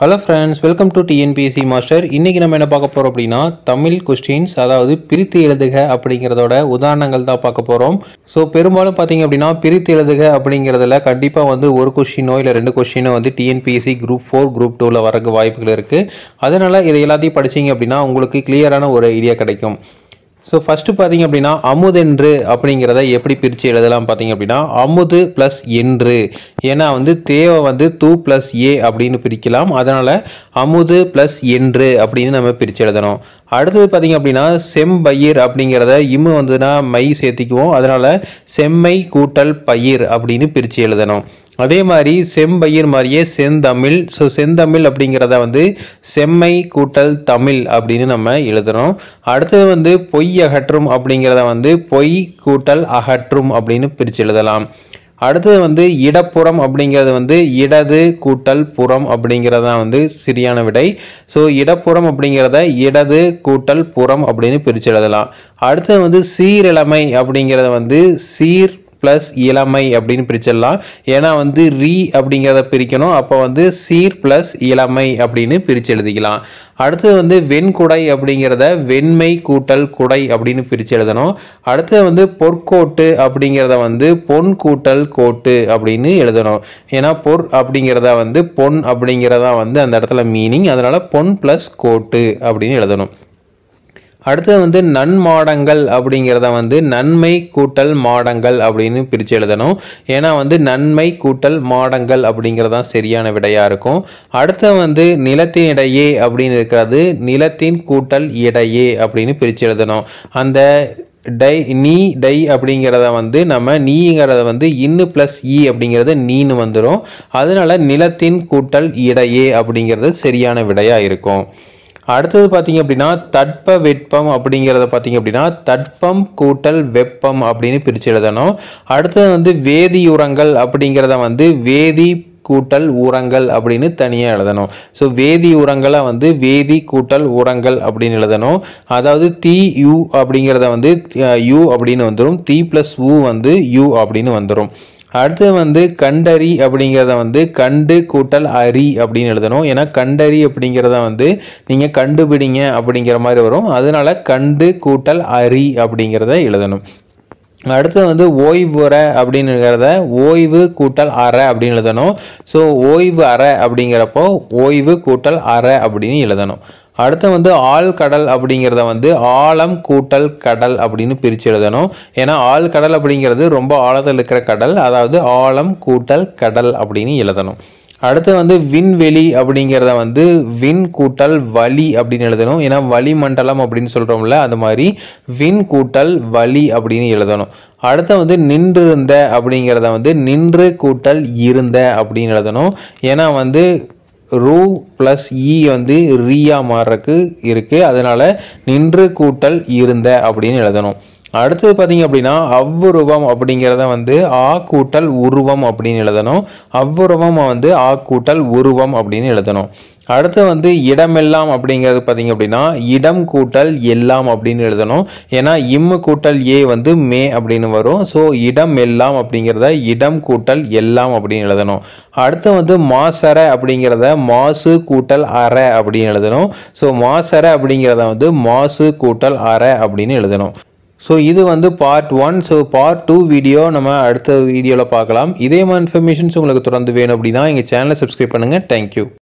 hello friends welcome to TNPSC master இன்றைக்கி நம்ம என்ன பார்க்க போகிறோம் அப்படின்னா தமிழ் கொஸ்டின்ஸ் அதாவது பிரித்து எழுதுக அப்படிங்கிறதோட உதாரணங்கள் தான் பார்க்க போகிறோம் ஸோ பெரும்பாலும் பார்த்தீங்க அப்படின்னா பிரித்து எழுதுக அப்படிங்கிறதுல கண்டிப்பாக வந்து ஒரு கொஸ்டினோ இல்லை ரெண்டு கொஸ்டினோ வந்து டிஎன்பிஎஸ்சி குரூப் ஃபோர் குரூப் டூவில் வரக்கு வாய்ப்புகள் இருக்குது அதனால் இதை எல்லாத்தையும் படிச்சீங்க அப்படின்னா உங்களுக்கு கிளியரான ஒரு ஐடியா கிடைக்கும் ஸோ ஃபஸ்ட்டு பார்த்தீங்க அப்படின்னா அமுதென்று அப்படிங்கிறத எப்படி பிரித்து எழுதலாம் பார்த்தீங்க அப்படின்னா அமுது ப்ளஸ் என்று ஏன்னா வந்து தேவை வந்து தூ ப்ளஸ் ஏ அப்படின்னு பிரிக்கலாம் அதனால் அமுது ப்ளஸ் என்று அப்படின்னு நம்ம பிரித்து எழுதணும் அடுத்தது பார்த்தீங்க அப்படின்னா செம்பயிர் அப்படிங்கிறத இம்மு வந்துன்னா மை சேர்த்திக்குவோம் அதனால் செம்மை கூட்டல் பயிர் அப்படின்னு பிரித்து எழுதணும் அதே மாதிரி செம்பயிர் மாதிரியே செந்தமிழ் ஸோ செந்தமிழ் அப்படிங்கிறத வந்து செம்மை கூட்டல் தமிழ் அப்படின்னு நம்ம எழுதுறோம் அடுத்தது வந்து பொய் அகற்றும் அப்படிங்கிறத வந்து பொய் கூட்டல் அகற்றும் அப்படின்னு பிரித்து எழுதலாம் அடுத்தது வந்து இடப்புறம் அப்படிங்கிறது வந்து இடது கூட்டல் புறம் அப்படிங்கிறது தான் வந்து சரியான விடை ஸோ இடப்புறம் அப்படிங்கிறத இடது கூட்டல் புறம் அப்படின்னு பிரித்து எழுதலாம் அடுத்தது வந்து சீரிழமை அப்படிங்கிறத வந்து சீர் ப்ளஸ் இளமை அப்படின்னு பிரிச்சிடலாம் ஏன்னா வந்து ரீ அப்படிங்கிறத பிரிக்கணும் அப்போ வந்து சீர் ப்ளஸ் இளமை அப்படின்னு பிரித்து எழுதிக்கலாம் அடுத்தது வந்து வெண்குடை அப்படிங்கிறத வெண்மை கூட்டல் குடை அப்படின்னு பிரித்து எழுதணும் அடுத்தது வந்து பொற்கோட்டு அப்படிங்கிறத வந்து பொன் கூட்டல் கோட்டு அப்படின்னு எழுதணும் ஏன்னா பொற் அப்படிங்கிறத வந்து பொன் அப்படிங்கிறதா வந்து அந்த இடத்துல மீனிங் அதனால் பொன் ப்ளஸ் கோட்டு அப்படின்னு எழுதணும் அடுத்தது வந்து நன்மாடங்கள் அப்படிங்கிறத வந்து நன்மை கூட்டல் மாடங்கள் அப்படின்னு பிரித்து எழுதணும் ஏன்னா வந்து நன்மை கூட்டல் மாடங்கள் அப்படிங்கிறதான் சரியான விடையாக இருக்கும் அடுத்து வந்து நிலத்தின் இடையே அப்படின்னு இருக்கிறது நிலத்தின் கூட்டல் இடையே அப்படின்னு பிரித்து எழுதணும் அந்த டை நீ டை அப்படிங்கிறத வந்து நம்ம நீங்கிறத வந்து இன்னு ப்ளஸ் இ அப்படிங்கிறது நீன்னு வந்துடும் அதனால நிலத்தின் கூட்டல் இடையே அப்படிங்கிறது சரியான விடையாக இருக்கும் அடுத்தது பார்த்தீங்க அப்படின்னா தட்ப வெப்பம் அப்படிங்கிறத பார்த்தீங்க அப்படின்னா தட்பம் கூட்டல் வெப்பம் அப்படின்னு பிரித்து எழுதணும் அடுத்தது வந்து வேதியுரங்கள் அப்படிங்கிறத வந்து வேதி கூட்டல் உரங்கள் அப்படின்னு தனியாக எழுதணும் ஸோ வேதி உரங்களை வந்து வேதி கூட்டல் உரங்கள் அப்படின்னு எழுதணும் அதாவது தி யூ அப்படிங்கிறத வந்து யூ அப்படின்னு வந்துடும் தி ப்ளஸ் ஊ வந்து யூ அப்படின்னு வந்துடும் அடுத்து வந்து கண்டறி அப்படிங்கிறத வந்து கண்டு கூட்டல் அரி அப்படின்னு எழுதணும் ஏன்னா கண்டறி அப்படிங்கிறத வந்து நீங்கள் கண்டுபிடிங்க அப்படிங்கிற மாதிரி வரும் அதனால கண்டு கூட்டல் அரி அப்படிங்கிறத எழுதணும் அடுத்து வந்து ஓய்வுற அப்படிங்கிறத ஓய்வு கூட்டல் அற அப்படின்னு எழுதணும் ஸோ ஓய்வு அற அப்படிங்கிறப்போ ஓய்வு கூட்டல் அற அப்படின்னு எழுதணும் அடுத்து வந்து ஆழ்கடல் அப்படிங்கிறத வந்து ஆழம் கூட்டல் கடல் அப்படின்னு பிரித்து எழுதணும் ஏன்னா ஆழ்கடல் அப்படிங்கிறது ரொம்ப ஆழத்தில் இருக்கிற கடல் அதாவது ஆழம் கூட்டல் கடல் அப்படின்னு எழுதணும் அடுத்து வந்து விண்வெளி அப்படிங்கிறத வந்து விண் கூட்டல் வலி அப்படின்னு எழுதணும் ஏன்னா வளிமண்டலம் அப்படின்னு சொல்கிறோம்ல அது மாதிரி விண் கூட்டல் வலி அப்படின்னு எழுதணும் அடுத்து வந்து நின்றிருந்த அப்படிங்கிறத வந்து நின்று கூட்டல் இருந்த அப்படின்னு எழுதணும் ஏன்னா வந்து ரூ ப்ளஸ் இ வந்து ரீயா மாறுறக்கு இருக்குது அதனால் நின்று கூட்டல் இருந்த அப்படின்னு எழுதணும் அடுத்தது பார்த்தீங்க அப்படின்னா அவ்வுருவம் அப்படிங்கிறத வந்து ஆ கூட்டல் உருவம் அப்படின்னு எழுதணும் அவ்வுருவம் வந்து ஆ கூட்டல் உருவம் அப்படின்னு எழுதணும் அடுத்து வந்து இடமெல்லாம் அப்படிங்கிறது பார்த்தீங்க அப்படின்னா இடம் கூட்டல் எல்லாம் அப்படின்னு எழுதணும் ஏன்னா இம்மு கூட்டல் ஏ வந்து மே அப்படின்னு வரும் ஸோ இடம் எல்லாம் அப்படிங்கிறத இடம் கூட்டல் எல்லாம் அப்படின்னு எழுதணும் அடுத்து வந்து மாசர அப்படிங்கிறத மாசு கூட்டல் அற அப்படின்னு எழுதணும் ஸோ மாசர அப்படிங்கிறத வந்து மாசு கூட்டல் அற அப்படின்னு எழுதணும் ஸோ இது வந்து part one so part two video நம்ம அடுத்த வீடியோவில் பார்க்கலாம் இதே மாதிரி இன்ஃபர்மேஷன்ஸ் உங்களுக்கு தொடர்ந்து வேணும் அப்படின்னா எங்கள் சேனலை சப்ஸ்கிரைப் பண்ணுங்கள் தேங்க்யூ